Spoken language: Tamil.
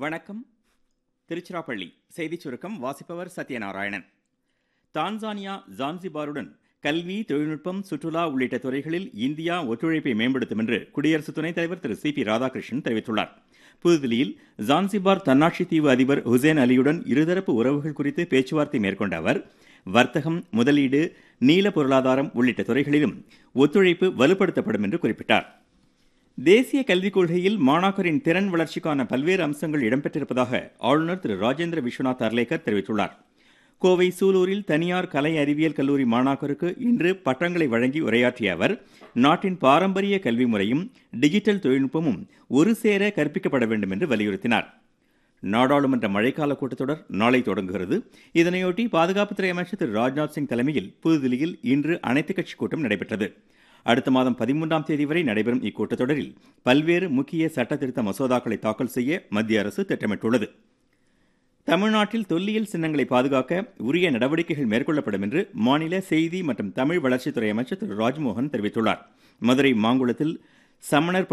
வணக்கம் திருச்சிராப்பள்ளி செய்திச் சுருக்கம் வாசிப்பவர் சத்யநாராயணன் தான்சானியா ஜான்சிபாருடன் கல்வி தொழில்நுட்பம் சுற்றுலா உள்ளிட்ட துறைகளில் இந்தியா ஒத்துழைப்பை மேம்படுத்தும் என்று குடியரசு துணைத் தலைவர் திரு சி பி ராதாகிருஷ்ணன் தெரிவித்துள்ளார் புதுதில்லியில் ஜான்சிபார் தன்னாட்சி தீவு அதிபர் ஹுசேன் அலியுடன் இருதரப்பு உறவுகள் குறித்து பேச்சுவார்த்தை மேற்கொண்ட அவர் வர்த்தகம் முதலீடு நீல பொருளாதாரம் உள்ளிட்ட துறைகளிலும் ஒத்துழைப்பு வலுப்படுத்தப்படும் என்று குறிப்பிட்டார் தேசிய கல்விக் கொள்கையில் மாணாக்கரின் திறன் வளர்ச்சிக்கான பல்வேறு அம்சங்கள் இடம்பெற்றிருப்பதாக ஆளுநர் திரு ராஜேந்திர விஸ்வநாத் அர்லேக்கர் தெரிவித்துள்ளார் கோவை சூலூரில் தனியார் கலை அறிவியல் கல்லூரி மாணாக்கருக்கு இன்று பட்டங்களை வழங்கி உரையாற்றிய அவர் நாட்டின் பாரம்பரிய கல்வி முறையும் டிஜிட்டல் தொழில்நுட்பமும் ஒரு சேர கற்பிக்கப்பட வேண்டும் என்று வலியுறுத்தினார் நாடாளுமன்ற மழைக்கால கூட்டத்தொடர் நாளை தொடங்குகிறது இதனையொட்டி பாதுகாப்புத்துறை அமைச்சர் திரு ராஜ்நாத் சிங் தலைமையில் புதுதில்லியில் இன்று அனைத்துக் கட்சி கூட்டம் நடைபெற்றது அடுத்த மாதம் பதிமூன்றாம் தேதி வரை நடைபெறும் இக்கூட்டத்தொடரில் பல்வேறு முக்கிய சட்ட திருத்த மசோதாக்களை தாக்கல் செய்ய மத்திய அரசு திட்டமிட்டுள்ளது தமிழ்நாட்டில் தொல்லியல் சின்னங்களை பாதுகாக்க உரிய நடவடிக்கைகள் மேற்கொள்ளப்படும் என்று மாநில செய்தி மற்றும் தமிழ் வளர்ச்சித்துறை அமைச்சர் திரு ராஜ்மோகன் தெரிவித்துள்ளார் மதுரை மாங்குளத்தில் சமணர்